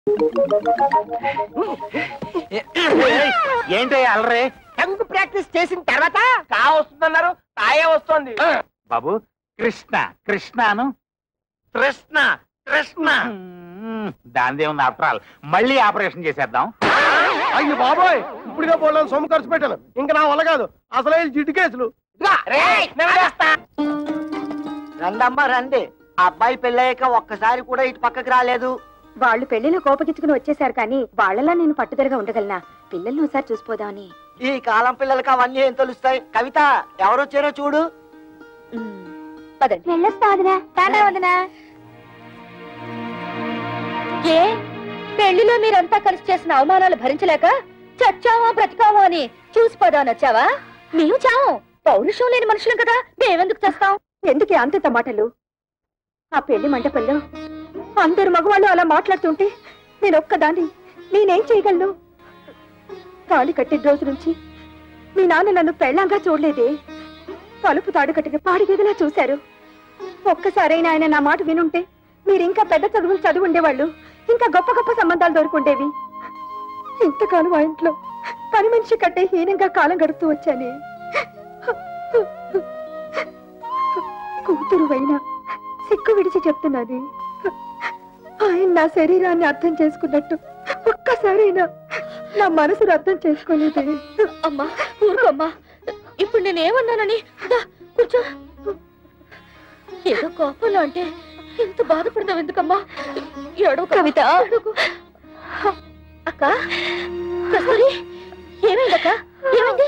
ఏంటి అలరే tongue practice చేసిన తర్వాత కా వస్తుందన్నారు కాయే వస్తుంది బాబు కృష్ణ కృష్ణను కృష్ణ కృష్ణ దానిదే ఉంది ఆఫ్టర్ ఆల్ మళ్ళీ ఆపరేషన్ చేసేద్దాం అయ్యి బాబోయ్ ఇప్పుడుగా పోలేను సొమ్ము ఖర్చు పెట్టాను ఇంకా నా వల్ల కాదు అసలే ఈ జిడ్డు కేసులు ఇదిగో, రేయ్, నేను వేస్తా. రండమ్మా రండి ఆ అబ్బాయి పెళ్ళయ్యాక ఒక్కసారి కూడా ఇటు పక్కకి రాలేదు వాళ్ళు పెళ్లిలో కోపగించుకుని వచ్చేసారు కానీ వాళ్ళలా నేను పట్టుదలగా ఉండగలనా పిల్లల్ని ఒకసారి చూసిపోదామని ఈ కాలం పిల్లలకి అవన్నీ ఏం తెలుస్తాయి కవిత ఎవరొచ్చారో చూడు పదండి వెళ్ళొస్తా వదినా టాటా వదినా ఏ పెళ్లిలో మీరంతా కలిసి చేసిన అవమానాలు భరించలేక చచ్చావా బ్రతికావా అని చూసిపోదామని వచ్చావా మేము చావం పౌరుషం లేని మనుషులం కదా మేమెందుకు చేస్తాం ఎందుకే అంత మాటలు ఆ పెళ్లి మంటపంలో అందరు మగవాళ్ళు అలా మాట్లాడుతుంటే నేను ఒక్కదాన్ని నేనేం చేయగలను తాళి కట్టిన రోజు నుంచి మీ నాన్న నన్ను పెళ్ళంగా చూడలేదే తలుపు తాడు కట్టిన పాడిగేదిలా చూశారు ఒక్కసారైనా ఆయన నా మాట వినుంటే మీరు ఇంకా పెద్ద చదువులు చదువు ఉండేవాళ్ళు ఇంకా గొప్ప గొప్ప సంబంధాలు దొరుకుండేవి ఇంతకాలం ఆ ఇంట్లో పని మనిషి కట్టే హీనంగా కాలం గడుపుతూ వచ్చానే కూతురు అయినా సిక్కు విడిచి చెప్తున్నది ఆయన నా శరీరాన్ని అర్థం చేసుకున్నట్టు ఒక్కసారైనా నా మనసును అర్థం చేసుకోలేదే అమ్మా ఊరుకోమ్మా ఇప్పుడు నేనేమన్నానని దా, కూర్చో ఏదో కోపంలో అంటే ఇంత బాధపడతావు ఎందుకమ్మా ఏడో కవిత అక్క కస్తూరి ఏమైందక్క ఏమైంది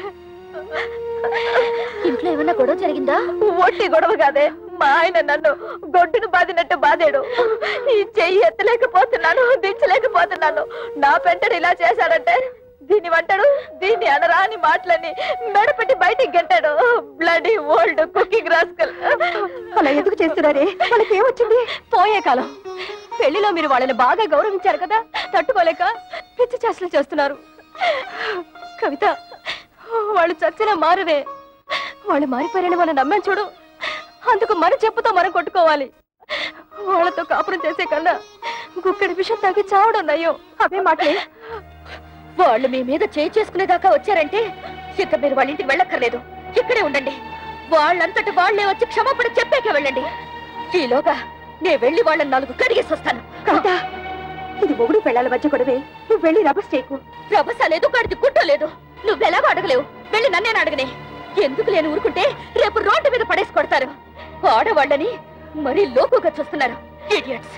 ఇంట్లో ఏమన్నా గొడవ జరిగిందా ఒట్టి గొడవ కాదే మా ఆయన నన్ను గొడ్డును బాదినట్టు బాదాడు ఈ చెయ్యి ఎత్తలేకపోతున్నాను దించలేకపోతున్నాను నా పెంటను ఇలా చేశాడంటే దీన్ని వంటాడు దీన్ని అనరా అని మాటలని మెడపెట్టి బయటికి గెట్టాడు బ్లడీ ఓల్డ్ కుకింగ్ రాస్కల్ అలా ఎందుకు చేస్తున్నారే వాళ్ళకి ఏమొచ్చింది పోయే కాలం పెళ్లిలో మీరు వాళ్ళని బాగా గౌరవించారు కదా తట్టుకోలేక పిచ్చి చేష్టలు చేస్తున్నారు కవిత వాళ్ళు చచ్చినా మారరే వాళ్ళు మారిపోయారని మనం నమ్మాం చూడు అందుకు మన చెప్పుతో మనం కొట్టుకోవాలి వాళ్ళతో కాపురం చేసే కన్నా గుక్కడి విషయం తాగి చావడం నయ్యం అవే మాటలే వాళ్ళు మీ మీద చేయి చేసుకునేదాకా వచ్చారంటే ఇక మీరు వాళ్ళ ఇంటికి వెళ్ళక్కర్లేదు ఇక్కడే ఉండండి వాళ్ళంతటి వాళ్ళే వచ్చి క్షమాపణ చెప్పాకే వెళ్ళండి ఈలోగా నేను వెళ్ళి వాళ్ళని నాలుగు కడిగేసి వస్తాను కవిత ఇది మొగుడు పెళ్ళాల మధ్య గొడవే నువ్వు వెళ్ళి రభస చేయకు రభస లేదు కడిది గుట్ట లేదు నువ్వెలాగో అడగలేవు వెళ్ళి నన్నేను అడగనే ఎందుకు లేని ఊరుకుంటే రేపు రోడ్డు మీద పడేసి కొడతారు ఆడవాళ్ళని మరీ లోకుగా చూస్తున్నారు ఇడియట్స్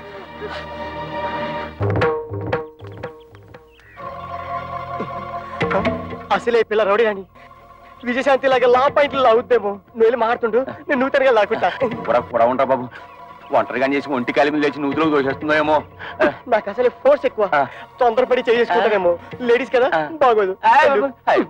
అసలే ఈ పిల్ల రౌడీ అని విజయశాంతి లాగా లా పాయింట్లు లాగుద్దేమో నువ్వు వెళ్ళి మాడుతుండు నేను నూతనగా లాక్కుంటా కూడా కూడా ఉంటా బాబు ఒంటరిగా చేసి ఒంటి కాలి మీద లేచి నూతులకు దోషేస్తుందో ఏమో నాకు అసలే ఫోర్స్ ఎక్కువ తొందరపడి చేసుకుంటానేమో లేడీస్ కదా బాగోదు వెళ్ళు.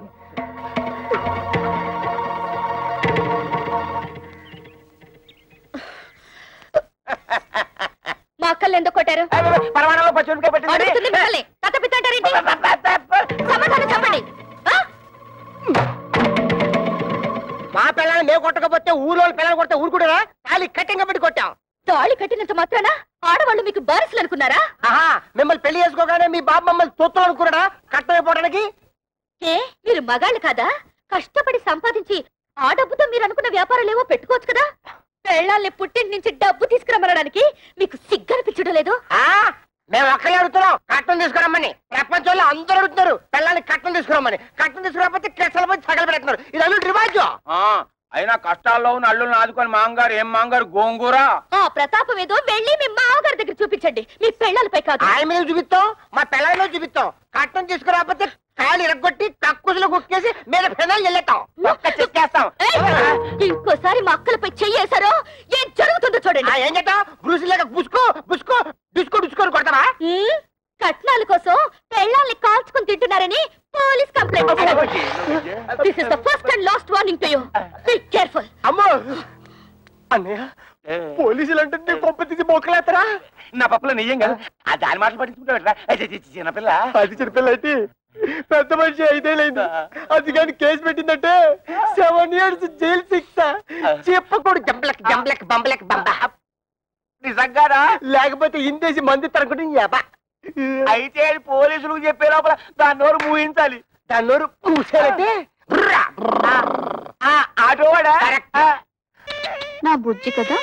మా అక్కల్ని ఎందుకు కొట్టారు పరమాణంలో పచ్చిమిరపకాయ పెట్టింది అడుగుతుంది మిమ్మల్ని కథ పిత్తంటారేంటి సమాధానం చెప్పండి ఆ? మా పిల్లల్ని మేము కొట్టకపోతే ఊళ్ళో పిల్లలు కొడితే ఊరుకుంటారా తాళి కట్టింగ్ పెట్టి కొట్టాం తాళి కట్టినంత మాత్రాన ఆడవాళ్ళు మీకు బారసులు అనుకున్నారా ఆహా మిమ్మల్ని పెళ్లి చేసుకోగానే మీ బాబు మమ్మల్ని తొత్తులు అనుకున్నాడా కట్టమైపోవడానికి ఏ మీరు మగాళ్ళు కాదా కష్టపడి సంపాదించి ఆ డబ్బుతో మీరు అనుకున్న వ్యాపారాలు ఏవో పెట్టుకోవచ్చు కదా పెళ్ళాల్ని పుట్టింటి నుంచి డబ్బు తీసుకురమ్మనడానికి మీకు సిగ్గనిపించడం లేదు ఆ మేము ఒక్కరే అడుగుతున్నాం కట్టం తీసుకురమ్మని ప్రపంచంలో అందరూ అడుగుతున్నారు పిల్లల్ని కట్టం తీసుకురమ్మని కట్టం తీసుకురాకపోతే కెసల పోయి తగలు పెడుతున్నారు ఇది అల్లు రివాజు ఆ, అయినా కష్టాల్లో ఉన్న అల్లుల్ని ఆదుకొని మాంగారు ఏం మాంగారు గోంగూర ఆ ప్రతాపం ఏదో వెళ్ళి మీ మామగారి దగ్గర చూపించండి మీ పెళ్ళాలపై కాదు ఆయన మీద చూపిస్తాం మా పిల్లల మీద చూపిస్తాం కట్టం తీసుకురాకపోతే కాలు ఇరగొట్టి కక్కుసులు కుక్కేసి మీద పెనాలు వెళ్ళేస్తాం ఒక్క చెక్కేస్తాం ఏయ్! ఇంకోసారి మా అక్కలపై చెయ్యేశారో ఏం జరుగుతుందో చూడండి ఆ, ఏం చేద్దాం బ్రూసి లేక బుసుకో బుసుకో డిస్కో డిస్కోని కొడతావా ఉమ్, కట్నాల కోసం పెళ్ళాల్ని కాల్చుకుని తింటున్నారని police complaint this is the first and last warning to you be careful అమ్మో అన్నయ్య పోలీసులు అంటే నీ కొంప తీసి బొక్కలేస్తారా నా పప్పులో నెయ్యం కదా ఆ దాని మాటలు పట్టించుకుంటా చిన్నపిల్ల అది చిన్నపిల్ల అయితే పెద్ద మనిషి ఐదేళ్ళైంది అది కానీ కేసు పెట్టిందంటే సెవెన్ ఇయర్స్ జైలు శిక్ష చెప్పకూడదు జంబలక్ జంబలక్ బంబలక్ బంబ నిజంగానా లేకపోతే ఇందేసి మంది తరగడం ఎబా అయితే అది పోలీసులకు చెప్పే లోపల దాని నోరు మూయించాలి దాని నోరు పూసారంటే ఆటోవాడా నా బుజ్జి కదా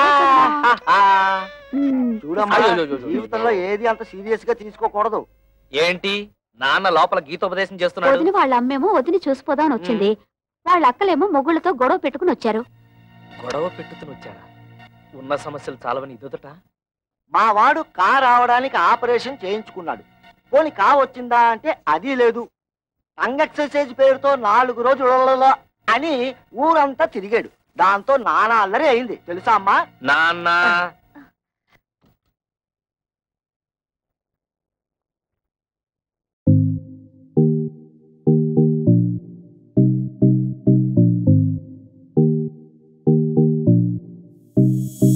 చూడమ్మా అయ్యో, అయ్యో, అయ్యో. జీవితంలో ఏది అంత సీరియస్ గా తీసుకోకూడదు ఏంటి నాన్న లోపల గీతోపదేశం చేస్తున్నాడు వదిన వాళ్ళ అమ్మేమో వదిని చూసిపోదామని వచ్చింది వాళ్ళ అక్కలేమో మొగుళ్ళతో గొడవ పెట్టుకుని వచ్చారు గొడవ పెట్టుకుని వచ్చారా ఉన్న సమస్యలు చాలవని ఇదొదట మా వాడు కా రావడానికి ఆపరేషన్ చేయించుకున్నాడు పోని కా వచ్చిందా అంటే అది లేదు టంగ్ ఎక్సర్సైజ్ పేరుతో నాలుగు రోజులలో అని ఊరంతా తిరిగాడు దాంతో నానా అల్లరి అయింది తెలుసా అమ్మా నాన్న